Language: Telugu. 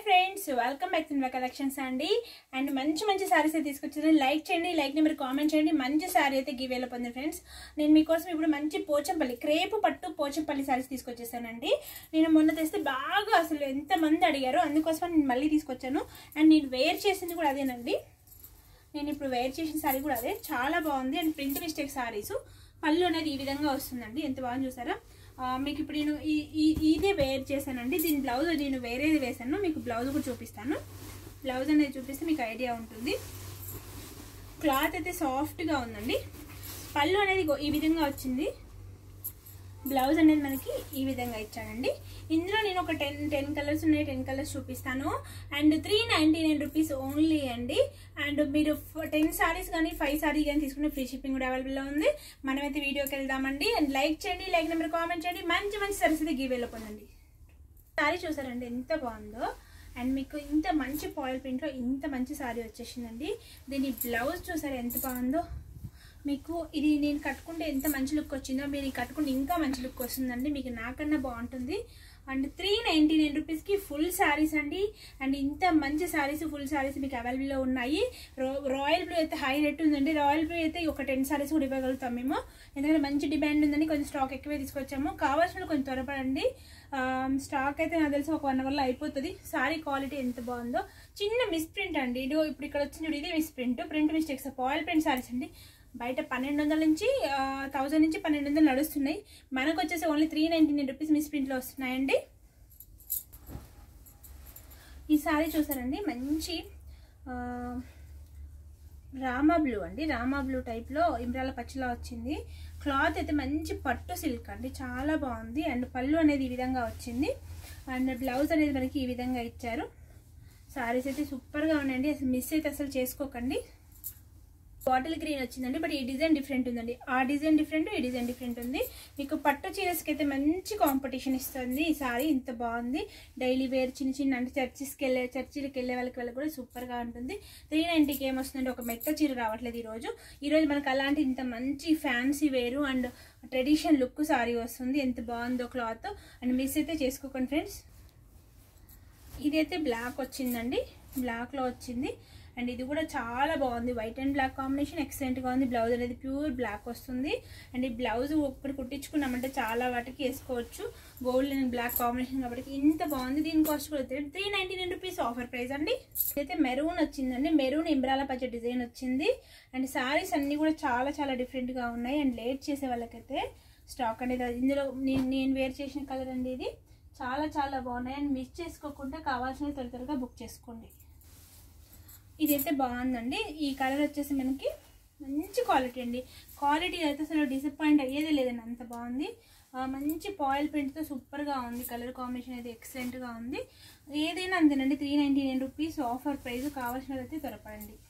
friends welcome back cinema collections అండి అండ్ మంచి మంచి సారీస్ అయితే తీసుకొచ్చాను లైక్ చేయండి లైక్ నెంబర్ కామెంట్ చేయండి మంచి సారీ అయితే గివేలో పొందిన ఫ్రెండ్స్ నేను మీకోసం ఇప్పుడు మంచి పోచంపల్లి క్రేపు పట్టు పోచంపల్లి సారీస్ తీసుకొచ్చేసానండి నేను మొన్న తెస్తే బాగా అసలు ఎంతమంది అడిగారో అందుకోసం నేను మళ్ళీ తీసుకొచ్చాను అండ్ నేను వేర్ చేసింది కూడా అదేనండి నేను ఇప్పుడు వేర్ చేసిన సారీ కూడా అదే చాలా బాగుంది అండ్ ప్రింట్ మిస్టేక్ సారీస్ పళ్ళు అనేది ఈ విధంగా వస్తుందండి ఎంత బాగా చూసారా ఆ, మీకు ఇప్పుడు నేను ఈ ఈ- ఇదే వేర్ చేశానండి దీని బ్లౌజ్ నేను వేరేది వేసాను మీకు బ్లౌజ్ కూడా చూపిస్తాను బ్లౌజ్ అనేది చూపిస్తే మీకు ఐడియా ఉంటుంది క్లాత్ అయితే సాఫ్ట్గా ఉందండి పళ్ళు అనేది ఇగో ఈ విధంగా వచ్చింది బ్లౌజ్ అనేది మనకి ఈ విధంగా ఇచ్చానండి ఇందులో నేను ఒక టెన్ టెన్ కలర్స్ ఉన్నాయి టెన్ కలర్స్ చూపిస్తాను and three ninety nine rupees only అండి అండ్ మీరు టెన్ సారీస్ కానీ ఫైవ్ సారీ కానీ తీసుకునే ఫ్రీ షిప్పింగ్ కూడా అవైలబుల్లో ఉంది మనమైతే వీడియోకి వెళ్దామండి అండ్ లైక్ చేయండి లైక్ నెంబర్ కామెంట్ చేయండి మంచి మంచి సారీస్ అయితే గివేలో పొందండి సారీ చూసారండి ఎంత బాగుందో అండ్ మీకు ఇంత మంచి పాయిల్ ప్రింట్లో ఇంత మంచి సారీ వచ్చేసిందండి దీని బ్లౌజ్ చూసారా ఎంత బాగుందో మీకు ఇది నేను కట్టుకుంటే ఎంత మంచి లుక్ వచ్చిందో మీరు ఇది కట్టుకుంటే ఇంకా మంచి లుక్ వస్తుందండి మీకు నాకన్నా బాగుంటుంది అండ్ త్రీ నైంటీ నైన్ రూపీస్కి ఫుల్ శారీస్ అండి అండ్ ఇంత మంచి శారీస్ ఫుల్ శారీస్ మీకు అవైలబుల్లో ఉన్నాయి రో రాయల్ బ్లూ అయితే హై రేట్ ఉందండి రాయల్ బ్లూ అయితే ఒక టెన్ శారీస్ కూడా ఇవ్వగలుగుతాం మేము ఎందుకంటే మంచి డిమాండ్ ఉందని కొంచెం స్టాక్ ఎక్కువే తీసుకొచ్చాము కావాల్సిన కొంచెం త్వరపడండి ఆ, స్టాక్ అయితే నాకు తెలిసి ఒక వన్ అవర్లో అయిపోతుంది సారీ క్వాలిటీ ఎంత బాగుందో చిన్న మిస్ ప్రింట్ అండి ఇది ఇప్పుడు ఇక్కడ వచ్చింది చూడు, ఇదే miss print print mistakes foil print saris అండి బయట పన్నెండు వందల నుంచి థౌజండ్ నుంచి పన్నెండు వందలు నడుస్తున్నాయి మనకు వచ్చేసి only three ninety nine rupees miss ప్రింట్లో వస్తున్నాయండి ఈ సారీ చూసారండి మంచి ఆ, రామా బ్లూ అండి రామా బ్లూ టైప్లో ఇమ్రాల పచ్చిలా వచ్చింది క్లాత్ అయితే మంచి పట్టు సిల్క్ అండి చాలా బాగుంది అండ్ పళ్ళు అనేది ఈ విధంగా వచ్చింది అండ్ బ్లౌజ్ అనేది మనకి ఈ విధంగా ఇచ్చారు సారీస్ అయితే సూపర్గా ఉన్నాయండి అసలు మిస్ అయితే అసలు చేసుకోకండి బాటిల్ గ్రీన్ వచ్చిందండి బట్ ఈ డిజైన్ డిఫరెంట్ ఉందండి ఆ డిజైన్ డిఫరెంట్ ఈ డిజైన్ డిఫరెంట్ ఉంది మీకు పట్టు చీరస్కి అయితే మంచి కాంపిటీషన్ ఇస్తుంది ఈ సారీ ఇంత బాగుంది డైలీ వేర్ చిన్న చిన్న అంటే చర్చిస్కి వెళ్ళే చర్చిలకు వెళ్ళే వాళ్ళకి వాళ్ళకి కూడా సూపర్గా ఉంటుంది త్రీ నైంటీకి ఏమొస్తుందంటే ఒక మెత్త చీర రావట్లేదు ఈరోజు ఈరోజు మనకు అలాంటి ఇంత మంచి ఫ్యాన్సీ వేరు అండ్ ట్రెడిషన్ లుక్ సారీ వస్తుంది ఎంత బాగుందో క్లాత్ అండ్ మిస్ అయితే చేసుకోకండి ఫ్రెండ్స్ ఇదైతే బ్లాక్ వచ్చిందండి బ్లాక్లో వచ్చింది అండ్ ఇది కూడా చాలా బాగుంది వైట్ అండ్ బ్లాక్ కాంబినేషన్ ఎక్సలెంట్గా ఉంది బ్లౌజ్ అనేది ప్యూర్ బ్లాక్ వస్తుంది అండ్ ఈ బ్లౌజ్ ఒక్కటి కుట్టించుకున్నామంటే చాలా వాటికి వేసుకోవచ్చు గోల్డ్ అండ్ బ్లాక్ కాంబినేషన్ కాబట్టి ఇంత బాగుంది దీని కాస్ట్ కూడా three ninety nine rupees offer price అండి ఇదైతే మెరూన్ వచ్చిందండి మెరూన్ ఇంబ్రాల పచ్చ డిజైన్ వచ్చింది అండ్ సారీస్ అన్నీ కూడా చాలా చాలా డిఫరెంట్గా ఉన్నాయి అండ్ లేట్ చేసే వాళ్ళకైతే స్టాక్ అనేది ఇందులో నేను నేను వేర్ చేసిన కలర్ అండి ఇది చాలా చాలా బాగున్నాయి అండ్ మిస్ చేసుకోకుండా కావాల్సిన త్వర త్వరగా బుక్ చేసుకోండి ఇదైతే బాగుందండి ఈ కలర్ వచ్చేసి మనకి మంచి క్వాలిటీ అండి క్వాలిటీ అయితే అసలు డిసప్పాయింట్ అయ్యేదే లేదండి అంత బాగుంది ఆ, మంచి పాయిల్ ప్రింట్తో సూపర్గా ఉంది కలర్ కాంబినేషన్ అయితే ఎక్సలెంట్గా ఉంది ఏదైనా అంతేనండి three ninety nine rupees offer price కావాల్సిన అయితే త్వరపడండి